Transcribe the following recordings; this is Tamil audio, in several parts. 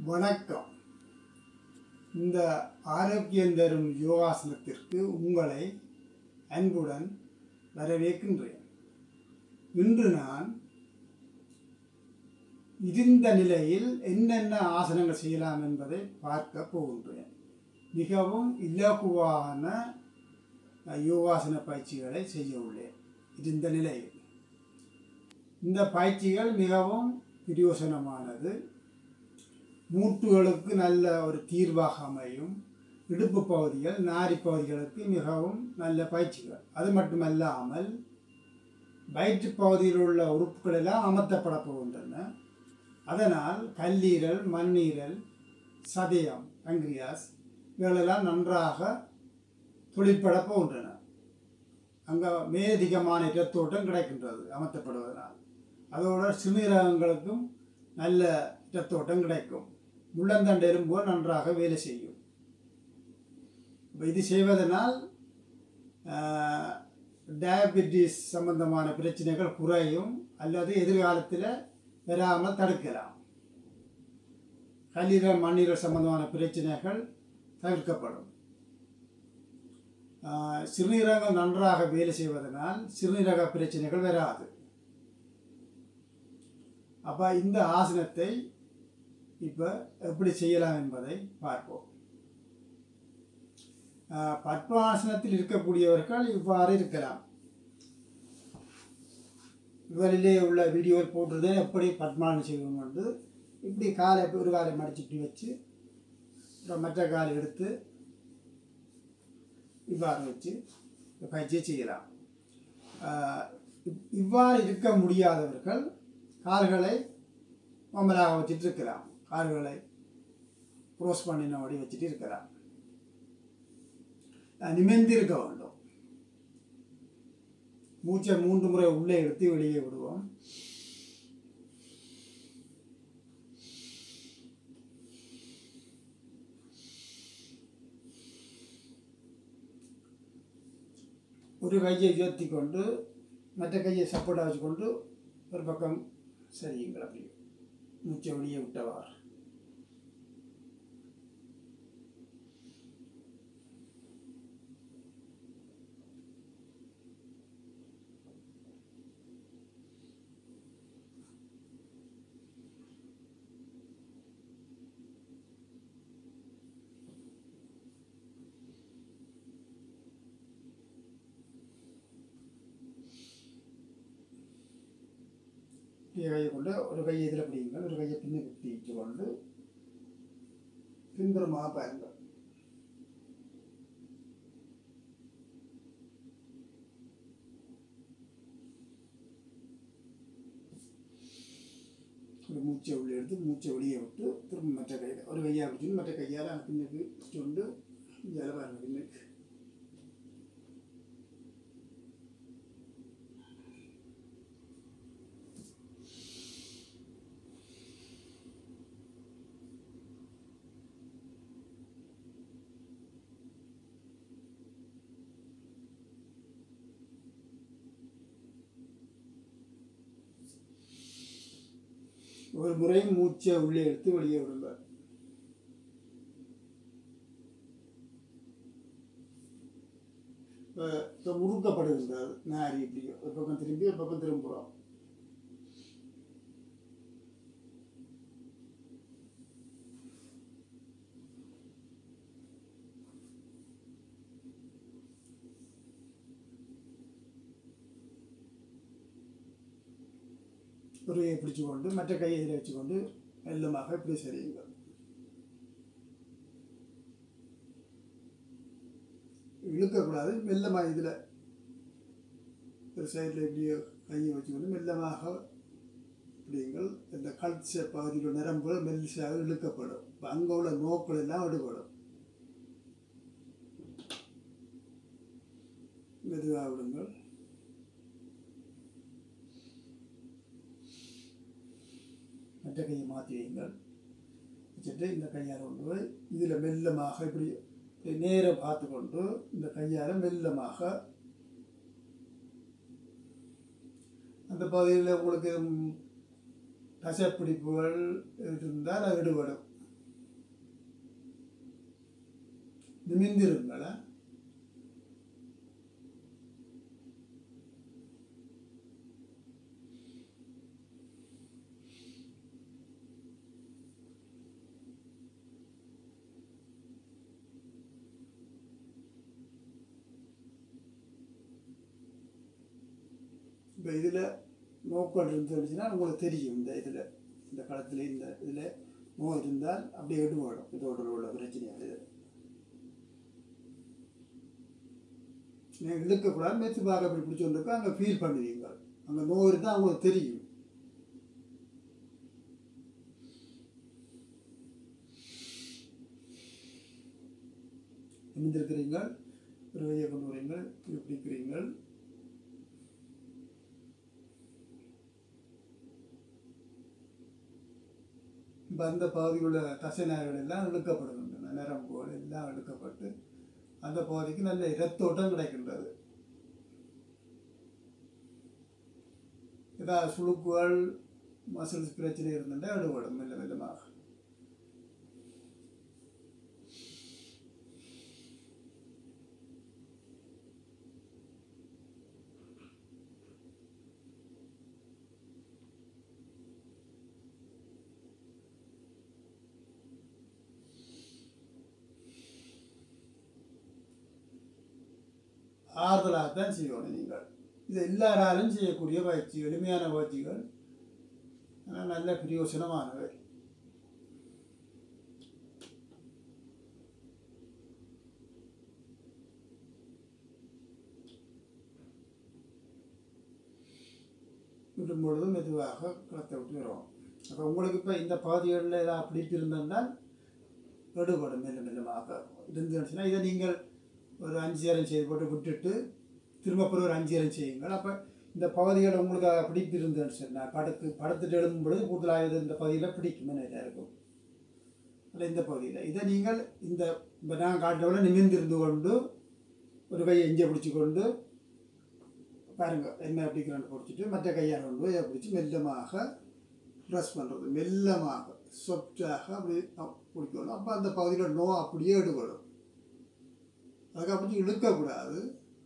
வணக்கம் இந்த ஆரோக்கியம் தரும் யோகாசனத்திற்கு உங்களை அன்புடன் வரவேற்கின்றேன் இன்று நான் இருந்த நிலையில் என்னென்ன ஆசனங்கள் செய்யலாம் என்பதை பார்க்க போகின்றேன் மிகவும் இலகுவான அஹ், யோகாசன பயிற்சிகளை செய்ய உள்ளேன் இருந்த நிலையில் இந்த பயிற்சிகள் மிகவும் பிரயோசனமானது மூட்டுகளுக்கு நல்ல ஒரு தீர்வாக அமையும் இடுப்பு பகுதிகள் நாரி பகுதிகளுக்கு மிகவும் நல்ல பயிற்சிகள் அது மட்டுமல்லாமல் வயிற்று பகுதியில் உள்ள உறுப்புகள் எல்லாம் அமர்த்தப்பட போகின்றன அதனால் கல்லீரல் மண்ணீரல் சதயம் பங்கிரியாஸ் இவைகளெல்லாம் நன்றாக தொழிற்பட போகின்றன அங்கே மேலதிகமான இரத்தோட்டம் கிடைக்கின்றது அமர்த்தப்படுவதனால் அதோட சிறுநீரகங்களுக்கும் நல்ல இரத்தோட்டம் கிடைக்கும் முள்ளந்தண்டு எலும்புகள் நன்றாக வேலை செய்யும் இப்ப இது செய்வதனால் டயபெட்டிஸ் சம்பந்தமான பிரச்சனைகள் குறையும் அல்லது எதிர்காலத்தில் வராமல் தடுக்கலாம் கல்லீரல் மண்ணீரல் சம்பந்தமான பிரச்சனைகள் தவிர்க்கப்படும் ஆஹ், சிறுநீரகங்கள் நன்றாக வேலை செய்வதனால் சிறுநீரக பிரச்சனைகள் வராது அப்போ இந்த ஆசனத்தை இப்போ எப்படி செய்யலாம் என்பதை பார்ப்போம் ஆஹ், பத்மாசனத்தில் இருக்கக்கூடியவர்கள் இவ்வாறு இருக்கலாம் இவரிலே உள்ள வீடியோவில் போட்டிருந்தேன் எப்படி பத்மாசனம் செய்வோம் வந்து இப்படி காலை ஒரு காலை மடிச்சு இப்படி வச்சு அப்புறம் மற்ற காலை எடுத்து இவ்வாறு வச்சு இந்த பயிற்சியை செய்யலாம் ஆஹ் இவ்- இவ்வாறு இருக்க முடியாதவர்கள் கால்களை மமலாக வச்சுட்டு இருக்கலாம் கால்களை க்ரோஸ் பண்ணினபடி வச்சுட்டு இருக்கலாம் ஆஹ் நிமிர்ந்து இருக்க வேண்டும் மூச்சை மூன்று முறை உள்ளே எடுத்து வெளியே விடுவோம் ஒரு கையை உயர்த்தி கொண்டு மற்ற கையை சப்போர்ட்டாக வச்சுக்கொண்டு ஒரு பக்கம் சரியுங்கள் அப்படி மூச்சை வெளியே விட்டவார் ഈ കൈ കൊണ്ട് ഒരു കൈ ഇതിൽ പിടിയുங்கள் ഒരു കൈயை പിന്നെ കുത്തിയിട്ടുകൊണ്ട് പിന്തുറமாக பாருங்கள் ஒரு மூச்சை உள்ளே எடுத்து மூச்சை வெளியே விட்டு திரும்ப மற்ற கையில் ஒரு கையாக பிடிச்சிட்டு மற்ற கையால் பின்னுக்கு பிடிச்சிட்டு இங்கே பாருங்க பின்னுக்கு ஒரு முறை மூச்சை உள்ளே எடுத்து வெளியே விடுங்க இப்போ இப்போ உருக்கப்படுகின்றது நாரி இப்படி ஒரு பக்கம் திரும்பி ஒரு பக்கம் திரும்புகிறோம் ஒரு கையை பிடிச்சுக்கொண்டு மற்ற கையை இதில் வச்சுக்கொண்டு மெல்லமாக இப்படி சரியுங்கள் இழுக்கக்கூடாது மெல்லமாக இதில் ஒரு சைடில் இப்படியே கையை வச்சுக்கொண்டு மெல்லமாக இப்படிங்கள் இந்த கழுத்து பகுதியில் உள்ள நரம்புகள் மெல்லிசாக இழுக்கப்படும் இப்போ அங்கே உள்ள நோக்கள் எல்லாம் விடுபடும் மெதுவாக விடுங்கள் மற்ற கையை மாற்றி வைங்கள் வச்சுட்டு இந்த கையால் கொண்டு போய் இதில் மெல்லமாக இப்படி இப்படி நேரம் பார்த்து கொண்டு இந்த கையால் மெல்லமாக அந்த பகுதியில் உங்களுக்கு ம், தசைப்பிடிப்புகள் இருந்தால் அது விடுபடும் நிமிந்திருங்களா இப்போ இதில் நோக்கம் இருந்துச்சுன்னா உங்களுக்கு தெரியும் இந்த இதில் இந்த களத்தில் இந்த இதில் நோய் இருந்தால் அப்படியே எடுபடும் இதோட உள்ள பிரச்சனைகள் இது நீங்கள் இழுக்கக்கூடாது மெத்து பார்க்க அப்படி பிடிச்சோன்றிருக்கோம் அங்கே ஃபீல் பண்ணுவீங்க அங்கே நோய் இருந்தால் அவங்களுக்கு தெரியும் நிமிந்திருக்கிறீங்கள் ஒரு கையை கொண்டு வரீங்கள் இப்படி பிடிக்கிறீங்கள் இப்போ அந்த பகுதியில் உள்ள தசைநார்கள் எல்லாம் இழுக்கப்படுகின்றன நரம்புகள் எல்லாம் இழுக்கப்பட்டு அந்த பகுதிக்கு நல்ல இரத்தோட்டம் கிடைக்கின்றது ஏதாவது சுளுக்குகள் மசில்ஸ் பிரச்சனை இருந்துட்டால் எடுபடும் மெல்ல மெல்லமாக ஆறுதலாகத்தான் செய்யணும் நீங்கள் இது எல்லாராலும் செய்யக்கூடிய பயிற்சி எளிமையான பயிற்சிகள் ஆனால் நல்ல பிரயோசனமானவை விடும் பொழுது மெதுவாக களத்தை விட்டு வரும் அப்போ உங்களுக்கு இப்போ இந்த பகுதிகளில் ஏதாவது பிடிப்பு இருந்திருந்தால் எடுபடும் மெல்ல மெல்லமாக இருந்துச்சுன்னா இதை நீங்கள் ஒரு அஞ்சு நேரம் செய்து போட்டு விட்டுட்டு திரும்ப பிறகு ஒரு அஞ்சு நேரம் செய்யுங்கள் அப்போ இந்த பகுதிகள் உங்களுக்கு பிடிப்பு இருந்துன்னு சொன்னால் படுத்து படுத்துட்டு எழுதும் பொழுது கூடுதலாக இது இந்த பகுதியில் பிடிக்கும் நிறையா இருக்கும் அதில் இந்த பகுதியில் இதை நீங்கள் இந்த இப்போ நான் காட்டுறவில் நிமிர்ந்திருந்து கொண்டு ஒரு கையை எஞ்சை பிடிச்சி கொண்டு பாருங்க என்ன அப்படிங்கிறான்னு பிடிச்சிட்டு மற்ற கையால் கொண்டு இதை பிடிச்சி மெல்லமாக ப்ரெஸ் பண்ணுறது மெல்லமாக சொப்டாக அப்படி பிடிக்கணும் அப்போ அந்த பகுதியில் நோ அப்படியே எடுபடும் அதுக்கு அப்படி இழுக்கக்கூடாது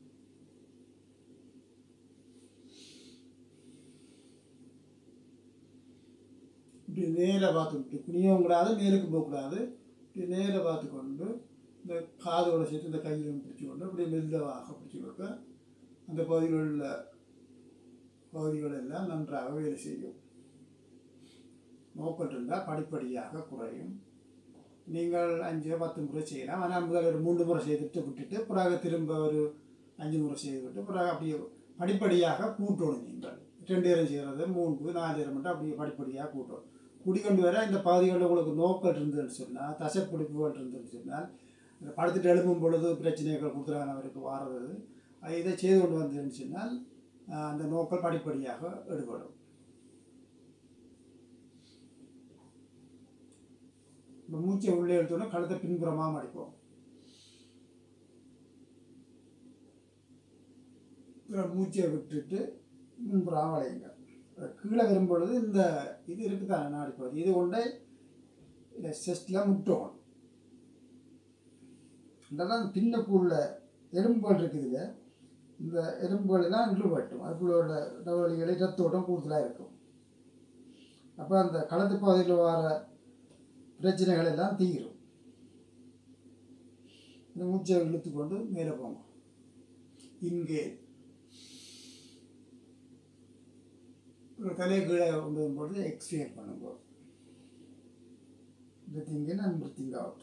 இப்படி நேராக பார்த்துக்கிட்டு குனியவும் கூடாது மேலுக்கு போகக்கூடாது இப்படி நேராக பார்த்து கொண்டு இந்த காதோட சேர்த்து இந்த கையிலும் பிடிச்சி கொண்டு அப்படியே மெல்லவாக பிடிச்சி கொடுக்க அந்த பகுதியில் உள்ள பகுதிகள் எல்லாம் நன்றாக வேலை செய்யும் நோக்கம் இருந்தால் படிப்படியாக குறையும் நீங்கள் அஞ்சு பத்து முறை செய்யலாம் ஆனால் முதல்ல ஒரு மூன்று முறை செய்துட்டு விட்டுட்டு பிறகு திரும்ப ஒரு அஞ்சு முறை செய்து விட்டு பிறகு அப்படியே படிப்படியாக கூட்டணும் நீங்கள் ரெண்டு நேரம் செய்கிறது மூன்று நாலு நேரம் மட்டும் அப்படியே படிப்படியாக கூட்டணும் குடிக்கொண்டு வர இந்த பகுதிகளில் உங்களுக்கு நோக்கம் இருந்ததுன்னு சொன்னால் தசைப்பிடிப்புகள் இருந்ததுன்னு சொன்னால் இந்த படுத்துட்டு எழுப்பும் பொழுது பிரச்சனைகள் கொடுத்துறானவருக்கு வாரது இதை செய்து கொண்டு வந்ததுன்னு சொன்னால் அந்த நோக்கம் படிப்படியாக எடுபடும் இப்போ மூச்சை உள்ளே எடுத்தோன்னா கழுத்தை பின்புறமாக மடிப்போம் மூச்சை விட்டுட்டு முன்புறம் வளையுங்க கீழே வரும்பொழுது இந்த இது இருக்குது தானே நாடிப்பகுதி இது கொண்டே இந்த செஸ்டில் முட்டணும் இதெல்லாம் பின்னுக்குள்ள எலும்புகள் இருக்குதுங்க இந்த எலும்புகள் எல்லாம் இழுபட்டும் அதுக்குள்ள டவலிகளை ரத்தோட்டம் கூடுதலாக இருக்கும் அப்போ அந்த களத்து பகுதியில் வர பிரச்சனைகள் எல்லாம் தீரும் இந்த மூச்சை இழுத்து கொண்டு மேலே போங்க இங்கே ஒரு தலையை கீழே கொண்டு வரும்பொழுது எக்ஸ்பிளைன் பண்ணுங்க breathing in and breathing out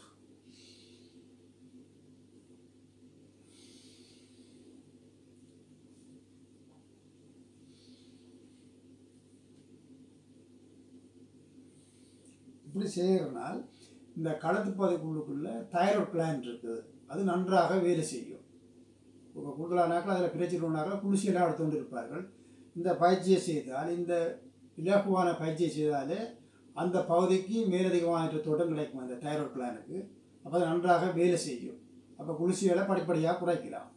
இப்படி செய்கிறனால் இந்த களத்து பகுதிக்குள்ளுக்குள்ள தைராய்டு பிளான் இருக்குது அது நன்றாக வேலை செய்யும் இப்போ கூடுதலானாக்கள் அதில் பிரச்சனைனாக்கள் குளிர்ச்சியெல்லாம் எடுத்துக்கொண்டு இருப்பார்கள் இந்த பயிற்சியை செய்தால் இந்த இலகுவான பயிற்சியை செய்தாலே அந்த பகுதிக்கு மேலதிகமான தோட்டம் கிடைக்கும் அந்த தைராய்டு பிளானுக்கு அப்போ அது நன்றாக வேலை செய்யும் அப்போ குளிர்ச்சிகளை படிப்படியாக குறைக்கலாம்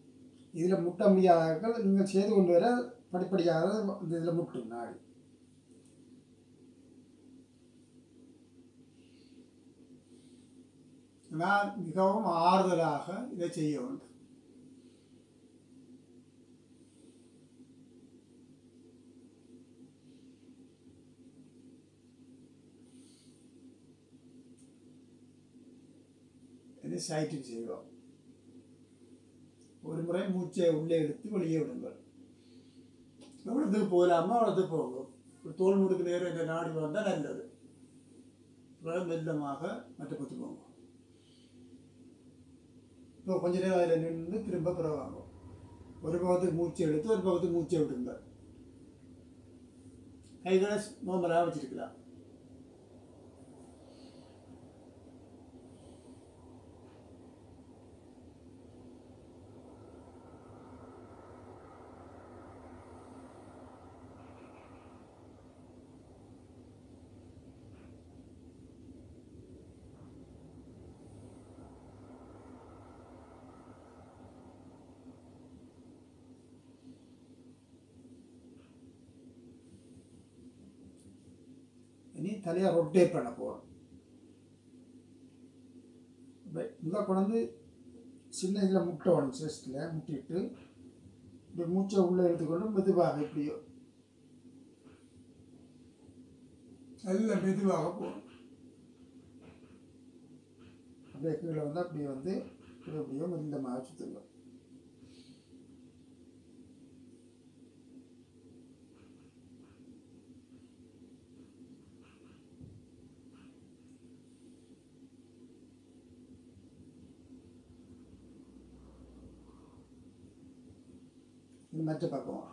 இதில் முட்ட முடியாதவர்கள் நீங்கள் செய்து கொண்டு வர படிப்படியாக இந்த இதில் முட்டும் நாடி நான் மிகவும் ஆறுதலாக இதை செய்ய வேண்டும் இது சைட்டில் செய்வோம் ஒரு முறை மூச்சை உள்ளே எடுத்து வெளியே விடுங்கள் எவ்வளோத்துக்கு போகலாமோ அவ்வளோத்துக்கு போகும் ஒரு தோல் முடுக்கு நேரம் இந்த நாடி வந்தால் நல்லது அப்புறம் மெல்லமாக மற்ற பத்து போங்க இப்போ கொஞ்ச நேரம் அதில் நின்று திரும்ப பிறவாங்க ஒரு பக்கத்துக்கு மூச்சை எடுத்து ஒரு பக்கத்துக்கு மூச்சை விடுங்க கைகளை நோம்பலாக வச்சிருக்கலாம் இனி தலையை ரொட்டேட் பண்ண போகிறோம் முதல் கொண்டு சின்ன இதில் முட்டை வேணும் செஸ்ட்டில் முட்டிட்டு இப்படி மூச்சை உள்ளே எடுத்துக்கொண்டு மெதுவாக இப்படியோ நல்ல மெதுவாக போகணும் அப்படியே கீழே வந்து அப்படியே வந்து இப்படி அப்படியோ மெல்லமாக சுற்றுங்க இது மற்ற பக்கம்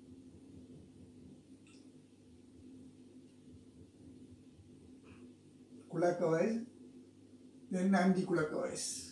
clockwise then anti-clockwise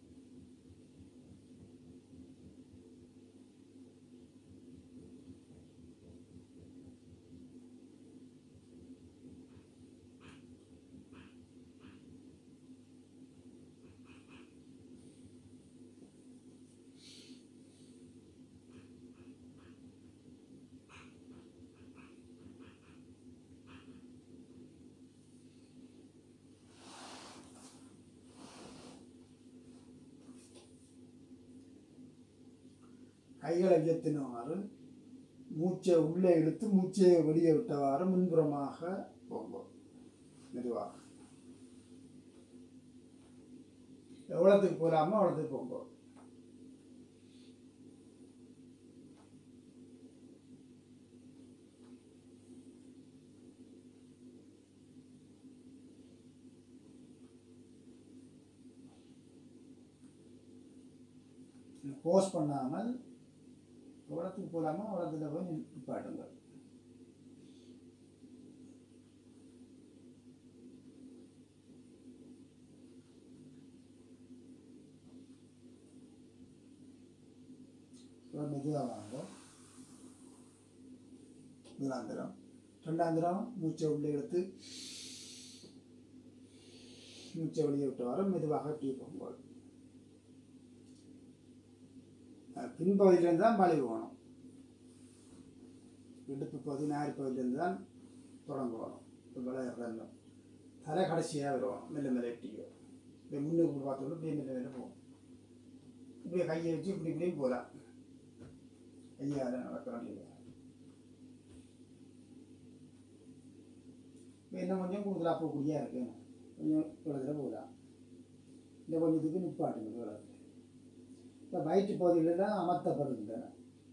கைகளை உயர்த்தினவாறு மூச்சை உள்ளே இழுத்து மூச்சை வெளியே விட்டவாறு முன்புறமாக போகும் மெதுவாக எவ்வளோத்துக்கு போகலாமோ அவ்வளோத்துக்கு போங்க போஸ் பண்ணாமல் எவ்வளோத்துக்கு போகலாமோ அவ்வளோத்துல போய் நிப்பாட்டுங்க மெதுவாக வாங்க முதலாந்திரம் ரெண்டாந்திரம் மூச்சை உள்ளே எடுத்து மூச்சை வெளியே விட்டு வர மெதுவாக டீ போகும்போது பின்பகுதியிலேருந்து தான் வளைவு வேணும் இடுப்பு பகுதி நாரி பகுதியிலேருந்து தான் தொடங்குவோம் இப்போ விளையாடுறோம் தலை கடைசியாக வருவோம் மெல்ல மெல்ல எட்டியோ இப்படி முன்னுக்கு பார்த்தோம்னா இப்படியே மெல்ல மெல்ல போகும் இப்படியே கையை வச்சு இப்படி இப்படியும் போகலாம் கையால் நடக்க வேண்டியது இப்போ இன்னும் கொஞ்சம் கூடுதலாக போகக்கூடியா இருக்கு கொஞ்சம் இவ்வளோத்தில் போகலாம் இந்த கொஞ்சத்துக்கு நிப்பாட்டுங்க இவ்வளோ இப்போ வயிற்று பகுதிகளெல்லாம் அமர்த்தப்படுகின்றன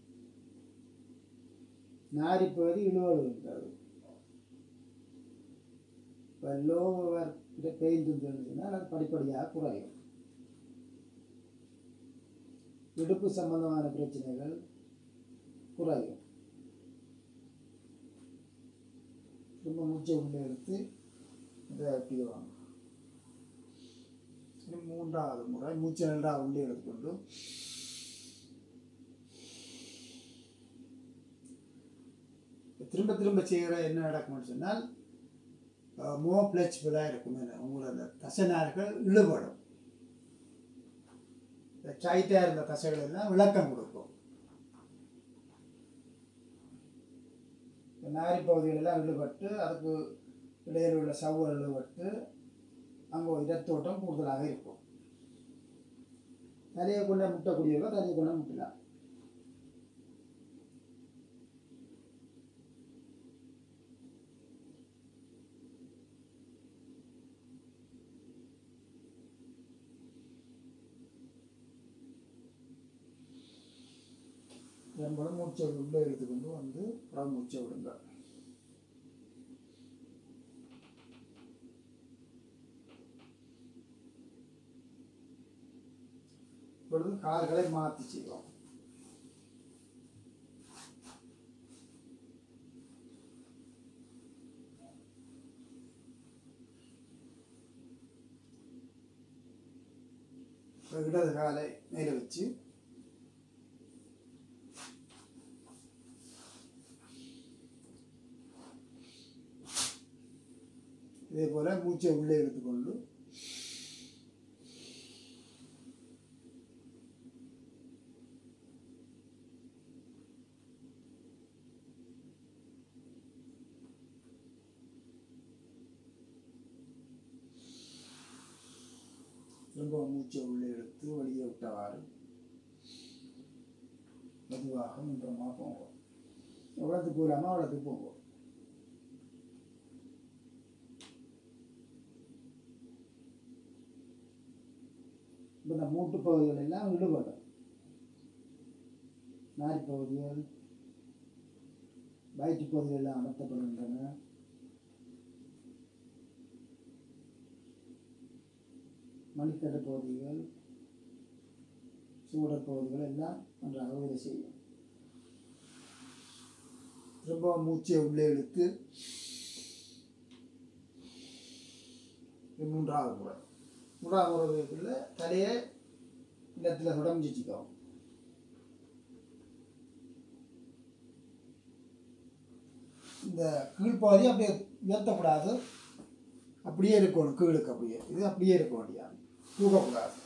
நாரி பகுதி இழுவழுகின்றது இப்போ லோவர் பெயின் இருந்துச்சுன்னா அது படிப்படியாக குறையும் இடுப்பு சம்பந்தமான பிரச்சனைகள் குறையும் திரும்ப மூச்சை உள்ளே எடுத்து இதை அப்படிவாங்க இது மூன்றாவது முறை மூச்சை ரெண்டாவது உள்ளே எடுத்துக்கொண்டு திரும்ப திரும்ப செய்கிற என்ன நடக்கும்னு சொன்னால் மோ ஃப்ளெக்சிபிளாக இருக்கும் உங்களோட அந்த தசைநார்கள் இழுபடும் டைட்டாக இருந்த தசைகள் எல்லாம் விளக்கம் கொடுக்கும் நாரி பகுதிகளெல்லாம் இழுபட்டு அதுக்கு இடையில் உள்ள சவ்வுகள் இழுபட்டு அங்கே இரத்தோட்டம் கூடுதலாக இருக்கும் தலையை கொண்டா முட்டக்கூடியவங்க தலையை கொண்டா முட்டலாம் நம்மளும் மூச்சை உள்ளே எடுத்துக்கொண்டு வந்து அப்புறம் மூச்சை விடுங்க இப்பொழுது கால்களை மாற்றி செய்வோம் இப்ப இடது காலை மேலே வச்சு இதே போல மூச்சை உள்ளே எடுத்துக்கொண்டு திரும்ப மூச்சை உள்ளே எடுத்து வெளியே விட்டவாறு மெதுவாக நின்றமாக போவோம் எவ்வளோத்துக்கு போகலாமோ அவ்வளோத்துக்கு போவோம் இப்போ இந்த மூட்டு பகுதிகள் எல்லாம் விடுபடும் நாரி பகுதிகள் வயிற்று பகுதிகள் எல்லாம் அமர்த்தப்படுகின்றன மணிக்கட்டு பகுதிகள் சூடர் பகுதிகள் எல்லாம் நன்றாக வேலை செய்யும் திரும்ப மூச்சை உள்ளே இழுத்து இது மூன்றாவது முறை மூன்றாவது முறைக்குள்ள தலையை இடத்துல தொடர்ந்து வச்சுக்கோ இந்த கீழ்ப்பாதி அப்படியே உயர்த்தக்கூடாது அப்படியே இருக்கணும் கீழுக்கு அப்படியே இது அப்படியே இருக்க வேண்டியாது தூக்கக்கூடாது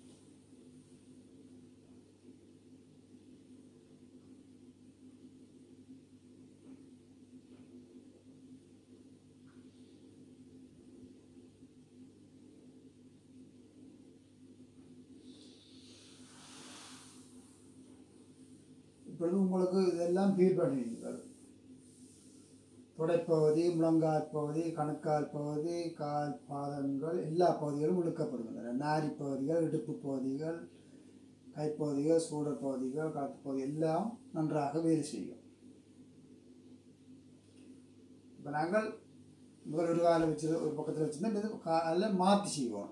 இப்பொழுது உங்களுக்கு இதெல்லாம் ஃபீல் பண்ணுவீங்கள் தொடைப்பகுதி முழங்கால் பகுதி கணுக்கால் பகுதி கால் பாதங்கள் எல்லா பகுதிகளும் இழுக்கப்படுகின்றன நாரி பகுதிகள் இடுப்பு பகுதிகள் கைப்பகுதிகள் சூடர் பகுதிகள் காத்து பகுதி எல்லாம் நன்றாக வேலை செய்யும் இப்போ நாங்கள் முதல் ஒரு காலை வச்சு ஒரு பக்கத்தில் வச்சுருந்தா இது காலில் மாற்றி செய்வோம்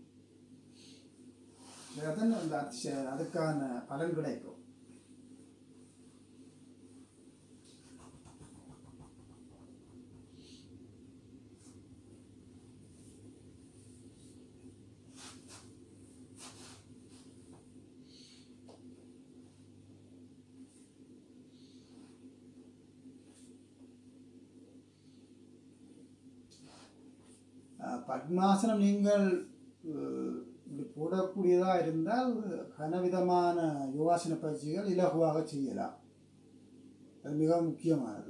அதுதான் அந்த அதிசய- அதுக்கான பலன் கிடைக்கும் அஹ், பத்மாசனம் நீங்கள் அஹ், இப்படி போடக்கூடியதாக இருந்தால் கனவிதமான யோகாசன பயிற்சிகள் இலகுவாக செய்யலாம் அது மிக முக்கியமானது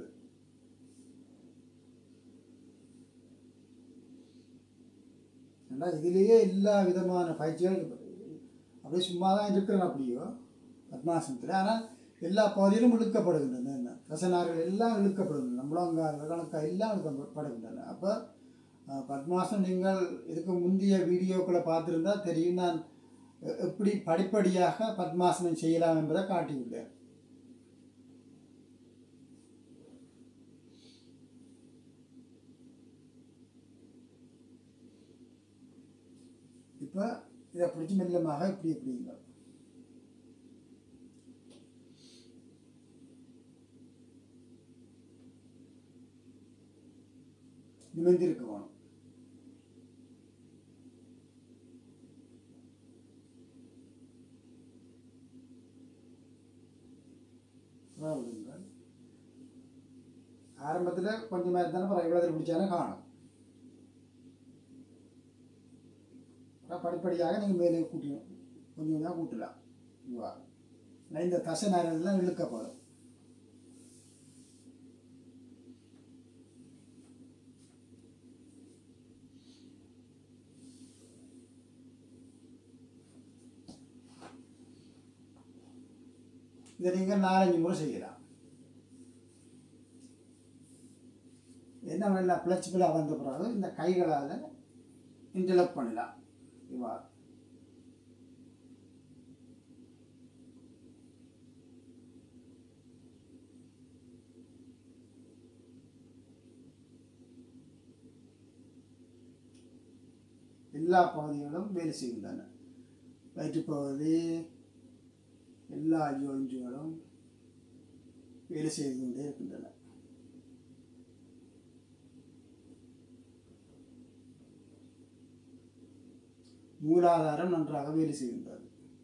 ஏன்னா இதிலேயே எல்லா விதமான பயிற்சிகள் அப்படியே சும்மா தான் இருக்கிறேன் அப்படியோ பத்மாசனத்தில் ஆனால் எல்லா பகுதியிலும் இழுக்கப்படுகின்றன என்ன ரசனார்கள் எல்லாம் இழுக்கப்படுகின்றன முழங்கால் கணக்கா எல்லாம் இழுக்கப்படுகின்றன அப்போ அஹ், பத்மாசனம் நீங்கள் இதுக்கு முந்தைய வீடியோக்களை பார்த்துருந்தா தெரியும் நான் எ- எப்படி படிப்படியாக பத்மாசனம் செய்யலாம் என்பதை காட்டியுள்ளேன் இப்போ இதை பிடிச்சி மெல்லமாக இப்படி இப்படிங்க நிமிர்ந்திருக்க வேணும் அதான் விடுங்கள் ஆரம்பத்தில் கொஞ்சமாக இருந்தாலும் அப்புறம் எவ்வளோ பிடிச்சாலும் காணும் அப்புறம் படிப்படியாக நீங்கள் மேலே கூட்டணும் கொஞ்சம் கொஞ்சமாக கூட்டலாம் இதுவா ஆனால் இந்த தசை நேரம்லாம் இழுக்கப்படும் இதை நீங்கள் நாலஞ்சு முறை செய்யலாம் என்ன வேணா ஃப்ளெக்சிபிளாக வந்த பிறகு இந்த கைகளால் இன்டர்லக் பண்ணலாம் இவ்வாறு எல்லா பகுதிகளும் வேலை செய்கின்றன வயிற்றுப்பகுதி எல்லா ஜோயின்ட்டுகளும் வேலை செய்து கொண்டே இருக்கின்றன மூலாதாரம் நன்றாக வேலை செய்கின்றது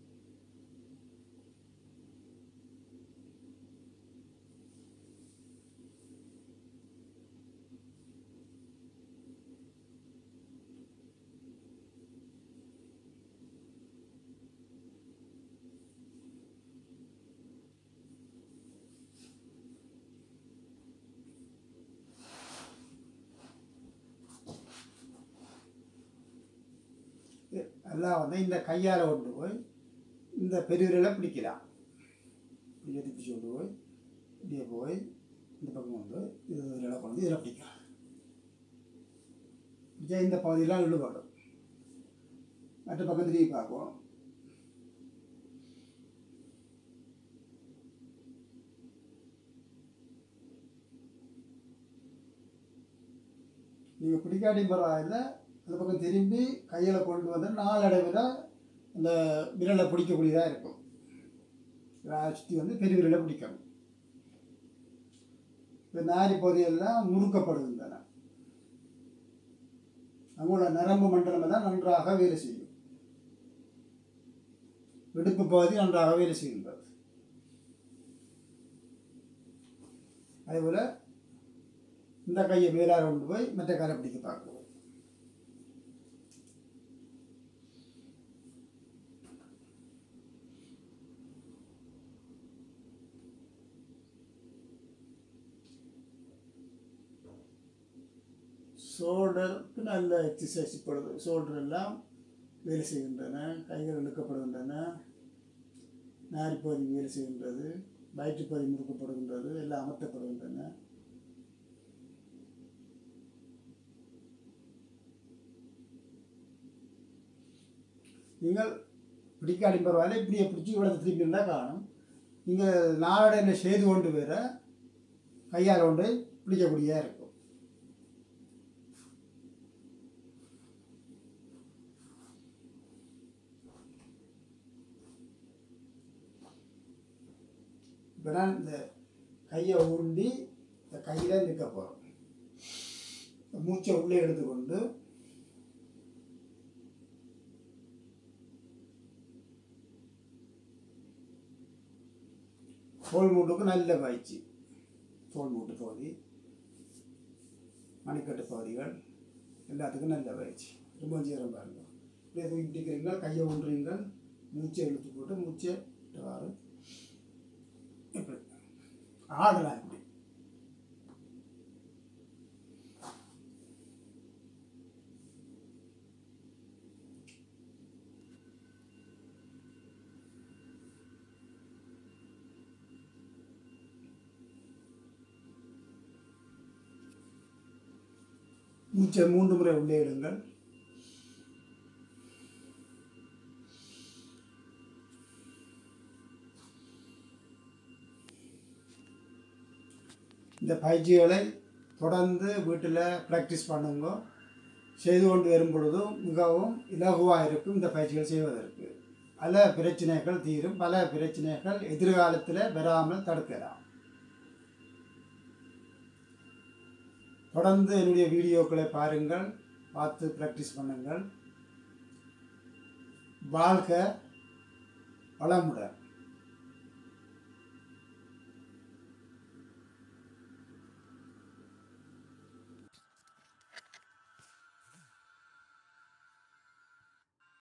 எல்லாம் வந்து இந்த கையால் கொண்டு போய் இந்த பெருவிரலை பிடிக்கலாம் இப்படி எடுத்து கொண்டு போய் இப்படியே போய் இந்த பக்கம் வந்து இது விரலை கொண்டு வந்து இதில் பிடிக்கலாம் பிடிச்சா இந்த பகுதியெல்லாம் இழுபடும் மற்ற பக்கம் திரும்பி பார்ப்போம் நீங்கள் பிடிக்காட்டி பரவாயில்ல அந்த பக்கம் திரும்பி கையில் கொண்டு வந்து நாளடைவில் அந்த விரலை பிடிக்கக்கூடியதாக இருக்கும் சுற்றி வந்து பெரிய விரலை பிடிக்கணும் இப்போ நாரி பகுதியெல்லாம் முறுக்கப்படுகின்றன அவங்களோட நரம்பு மண்டலம் எல்லாம் நன்றாக வேலை செய்யும் வெடுப்பு பகுதி நன்றாக வேலை செய்கின்றது அதேபோல் இந்த கையை மேலாக கொண்டு போய் மற்ற காலை பிடிக்க பார்க்குவோம் ஷோல்டருக்கு நல்ல எக்ஸசைஸ் இப்பொழுது ஷோல்டர் எல்லாம் வேலை செய்கின்றன கைகள் இழுக்கப்படுகின்றன நாரிப்பகுதி வேலை செய்கின்றது வயிற்றுப்பகுதி முறுக்கப்படுகின்றது எல்லாம் அமர்த்தப்படுகின்றன நீங்கள் பிடிக்காடி பரவாயில்ல இப்படியே பிடிச்சி இவ்வளோ திருப்பி இருந்தால் காணும் நீங்கள் நாளடைவில் செய்து கொண்டு வேற கையால் கொண்டு பிடிக்கக்கூடியதாக இருக்கும் இப்போ நான் இந்த கையை உருண்டி இந்த கையில் நிற்க போகிறோம் மூச்சை உள்ளே எடுத்துக்கொண்டு தோல் மூட்டுக்கு நல்ல பயிற்சி தோல் மூட்டு பகுதி மணிக்கட்டு பகுதிகள் எல்லாத்துக்கும் நல்ல பயிற்சி ரொம்ப சீரம் பாருங்க இப்படியே தூக்கி பிடிக்கிறீங்க கையை ஒன்றுறீங்க மூச்சை இழுத்து போட்டு மூச்சை வாரு இப்படி ஆடலாம் இப்படி மூச்சை மூன்று முறை உள்ளே இடுங்கள் இந்த பயிற்சிகளை தொடர்ந்து வீட்டில் ப்ராக்டிஸ் பண்ணுங்க செய்து கொண்டு வரும் பொழுதும் மிகவும் இலகுவாக இருக்கும் இந்த பயிற்சிகள் செய்வதற்கு பல பிரச்சனைகள் தீரும் பல பிரச்சனைகள் எதிர்காலத்தில் வராமல் தடுக்கலாம் தொடர்ந்து என்னுடைய வீடியோக்களை பாருங்கள் பார்த்து ப்ராக்டிஸ் பண்ணுங்கள் வாழ்க வளமுடன்